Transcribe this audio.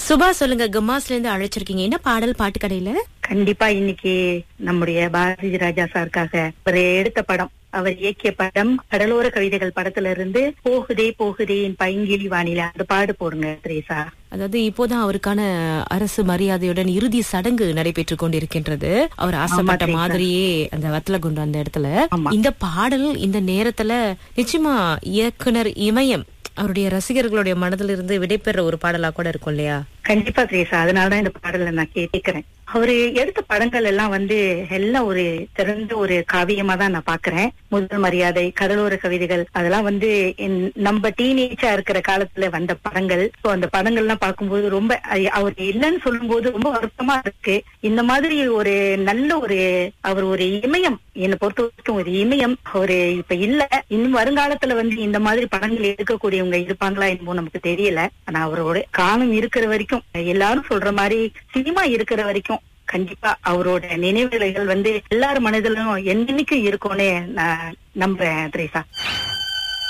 சுபா சொல்லுங்க கம்மாஸ்ல இருந்து அழைச்சிருக்கீங்க என்ன பாடல் பாட்டு கடையில கண்டிப்பா இன்னைக்கு நம்முடைய பாரதி ராஜா சாருக்காக அவர் எடுத்த படம் அவர் இயக்கிய படம் கடலோர கவிதைகள் படத்துல இருந்து போகுதே போகுதே என் பைங்கிலி வானிலை அந்த பாடு போடுங்க திரேசா அதாவது இப்போதான் அவருக்கான அரசு மரியாதையுடன் இறுதி சடங்கு நடைபெற்றுக் கொண்டிருக்கின்றது அவர் ஆசைப்பட்ட ஆமா, மாதிரியே அந்த வத்தல குண்டு அந்த இடத்துல ஆமா. இந்த பாடல் இந்த நேரத்துல நிச்சயமா இயக்குனர் இமயம் அவருடைய ரசிகர்களுடைய மனதில் இருந்து விடைபெற ஒரு பாடலா கூட இருக்கும் இல்லையா கண்டிப்பா திரேசா அதனாலதான் இந்த பாடலை நான் கேட்கிறேன் அவரு எடுத்த படங்கள் எல்லாம் வந்து எல்லாம் ஒரு சிறந்த ஒரு காவியமா தான் நான் பாக்குறேன் முதல் மரியாதை கடலோர கவிதைகள் அதெல்லாம் வந்து என்- நம்ம டீனேஜா இருக்கிற காலத்துல வந்த படங்கள் சோ அந்த படங்கள்லாம் பார்க்கும்போது ரொம்ப ஐ- அவர் இல்லைன்னு சொல்லும்போது ரொம்ப வருத்தமா இருக்கு இந்த மாதிரி ஒரு நல்ல ஒரு அவர் ஒரு இமயம் என்னை பொறுத்த வரைக்கும் ஒரு இமயம் அவரு இப்ப இல்ல இன்னும் வருங்காலத்துல வந்து இந்த மாதிரி படங்கள் எடுக்கக்கூடியவங்க இருப்பாங்களா என்னமோ நமக்கு தெரியல ஆனா அவரோட காலம் இருக்கிற வரைக்கும் எல்லாரும் சொல்ற மாதிரி சினிமா இருக்கிற வரைக்கும் கண்டிப்பா அவரோட நினைவுகள் வந்து எல்லார் மனதிலும் என்னைக்கும் இருக்கும்னு நான் நம்புறேன் திரேசா